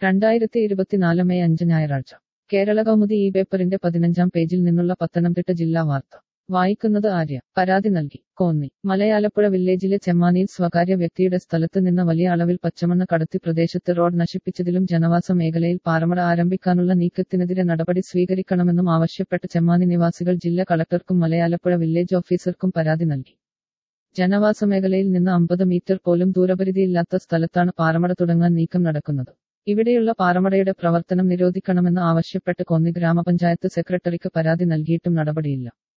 രണ്ടായിരത്തി ഇരുപത്തിനാല് മെയ് അഞ്ച് ഞായറാഴ്ച കേരള കൗമുദി ഈ പേപ്പറിന്റെ പതിനഞ്ചാം പേജിൽ നിന്നുള്ള പത്തനംതിട്ട ജില്ലാ വാർത്ത വായിക്കുന്നത് ആര്യ പരാതി നൽകി കോന്നി മലയാലപ്പുഴ വില്ലേജിലെ ചെമ്മാനിയിൽ സ്വകാര്യ വ്യക്തിയുടെ സ്ഥലത്ത് നിന്ന് വലിയ അളവിൽ പച്ചമണ്ണ് കടത്തി പ്രദേശത്ത് റോഡ് നശിപ്പിച്ചതിലും ജനവാസ മേഖലയിൽ പാറമട ആരംഭിക്കാനുള്ള നീക്കത്തിനെതിരെ നടപടി സ്വീകരിക്കണമെന്നും ആവശ്യപ്പെട്ട് ചെമ്മാനി നിവാസികൾ ജില്ലാ കളക്ടർക്കും മലയാലപ്പുഴ വില്ലേജ് ഓഫീസർക്കും പരാതി നൽകി ജനവാസ മേഖലയിൽ നിന്ന് അമ്പത് മീറ്റർ പോലും ദൂരപരിധിയില്ലാത്ത സ്ഥലത്താണ് പാറമട തുടങ്ങാൻ നീക്കം നടക്കുന്നത് ഇവിടെയുള്ള പാറമടയുടെ പ്രവർത്തനം നിരോധിക്കണമെന്ന് ആവശ്യപ്പെട്ട് കോന്നി ഗ്രാമപഞ്ചായത്ത് സെക്രട്ടറിക്ക് പരാതി നൽകിയിട്ടും നടപടിയില്ല